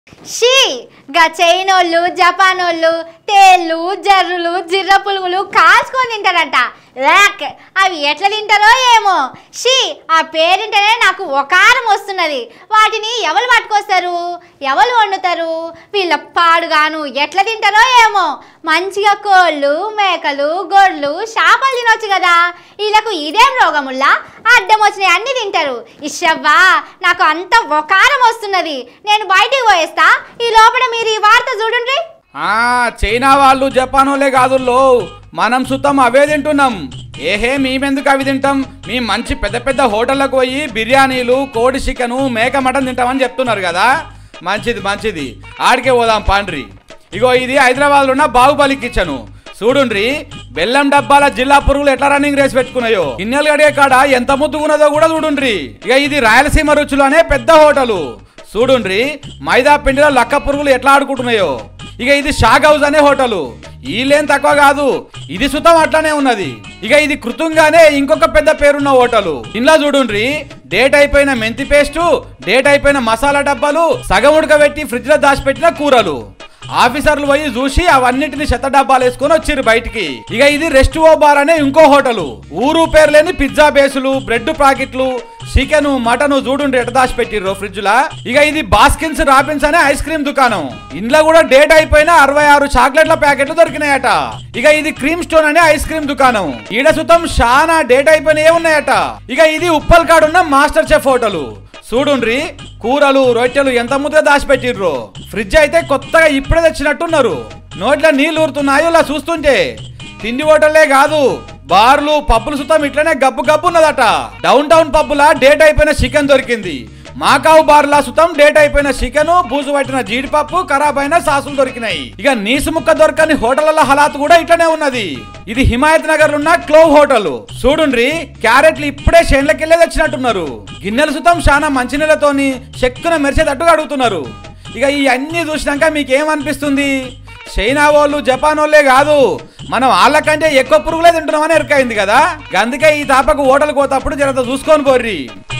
she గా చైనోళ్ళు జపానోళ్ళు తేళ్ళు జర్రులు జిర్ర పులుగులు కాల్చుకొని తింటారట లాక్ అవి ఎట్లా తింటారో ఏమో షీ ఆ పేరింటనే నాకు ఒకారం వస్తున్నది వాటిని ఎవరు పట్టుకొస్తారు ఎవరు వండుతారు వీళ్ళ పాడుగాను ఎట్లా తింటారో ఏమో మంచిగా కోళ్ళు మేకలు గొడ్లు చేపలు తినొచ్చు కదా వీళ్ళకు ఇదేం రోగముల్లా అడ్డం వచ్చినాయి అన్ని తింటారు ఇషవ్వా నాకు అంత ఒకారం వస్తున్నది నేను బయటికి పోయేస్తా ఈ లోపల మీరు ఈ వార్త చూడండి ఆ చైనా వాళ్ళు జపాన్ వాళ్ళే కాదుల్లో మనం సుతం అవే తింటున్నాం ఏహే మేమెందుకు అవి తింటాం మీ మంచి పెద్ద పెద్ద హోటళ్ళకు పోయి బిర్యానీలు కోడి చికెను మేక మటన్ తింటామని చెప్తున్నారు కదా మంచిది మంచిది ఆడికే పోదాం పాండ్రి ఇగో ఇది హైదరాబాద్లో ఉన్న బాహుబలి కిచెను చూడుండ్రి బెల్లం డబ్బాల జిల్లా పురుగులు ఎట్లా రన్నింగ్ రేస్ పెట్టుకున్నాయో గిన్నెలు గడిగే కాడ ఎంత ముద్దుగున్నదో కూడా చూడుండ్రి ఇక ఇది రాయలసీమ రుచులు అనే పెద్ద హోటలు చూడుండ్రి మైదా పిండిలో లక్క పురుగులు ఎట్లా ఆడుకుంటున్నాయో ఇక ఇది షాగ్ హౌస్ అనే హోటలు వీళ్ళేం తక్కువ కాదు ఇది సుతం అట్లానే ఉన్నది ఇక ఇది కృతంగానే ఇంకొక పెద్ద పేరున్న హోటలు ఇంట్లో చూడుండ్రి డేట్ అయిపోయిన మెంతి పేస్టు డేట్ అయిపోయిన మసాలా డబ్బాలు సగం ఉడకబెట్టి ఫ్రిడ్జ్ లో దాచిపెట్టిన కూరలు ఆఫీసర్లు పోయి చూసి అవన్నిటిని చెత్త డబ్బాలు వేసుకొని వచ్చిర్రు బయటికి ఇక ఇది రెస్ట్ ఓ బార్ అనే ఇంకో హోటలు ఊరు పేరు లేని పిజ్జా బేసులు బ్రెడ్ ప్యాకెట్లు చికెన్ మటన్ చూడుండి ఎట దాచి పెట్టిర్రు ఫ్రిడ్జ్ లా ఇక ఇది బాస్కిన్స్ రాబిన్స్ అనే ఐస్ క్రీమ్ దుకాణం ఇంట్లో కూడా డేట్ అయిపోయిన అరవై ఆరు చాక్లెట్ల ప్యాకెట్లు దొరికినాయట ఇక ఇది క్రీమ్ స్టోన్ అనే ఐస్ క్రీమ్ దుకాణం ఈడ సుతం షానా డేట్ అయిపోయిన ఉన్నాయట ఇక ఇది ఉప్పల్ కాడున్న మాస్టర్ చెఫ్ హోటలు చూడుండ్రి కూరలు రొట్టెలు ఎంత ముద్దగా దాచిపెట్టిర్రు ఫ్రిడ్జ్ అయితే కొత్తగా ఇప్పుడే తెచ్చినట్టున్నారు నోట్లో నీళ్లు ఊరుతున్నాయో ఇలా చూస్తుంటే తిండి హోటల్లే కాదు బార్లు పబ్బులు సుతం ఇట్లనే గబ్బు గబ్బు ఉన్నదట డౌన్ టౌన్ పబ్బులా డేట్ అయిపోయిన చికెన్ దొరికింది మాకావు బార్లా సుతం డేట్ అయిపోయిన చికెన్ బూజు పట్టిన జీడిపప్పు ఖరాబ్ అయిన సాసులు దొరికినాయి ఇక నీసు ముక్క దొరకని హోటళ్ల హలాత్ కూడా ఇట్లనే ఉన్నది ఇది హిమాయత్ నగర్ ఉన్న క్లోవ్ హోటల్ చూడుండ్రి క్యారెట్లు ఇప్పుడే చేన్లకెళ్ళే తెచ్చినట్టున్నారు గిన్నెలు సుతం చాలా మంచినీళ్ళతోని చెక్కున మెరిసేటట్టుగా అడుగుతున్నారు ఇక ఈ అన్ని చూసినాక మీకేమనిపిస్తుంది చైనా వాళ్ళు జపాన్ వాళ్ళే కాదు మనం వాళ్ళకంటే ఎక్కువ పురుగులే తింటున్నామని ఎరకైంది కదా అందుకే ఈ తాపకు హోటల్కి పోతప్పుడు జరంత చూసుకొని పోర్రి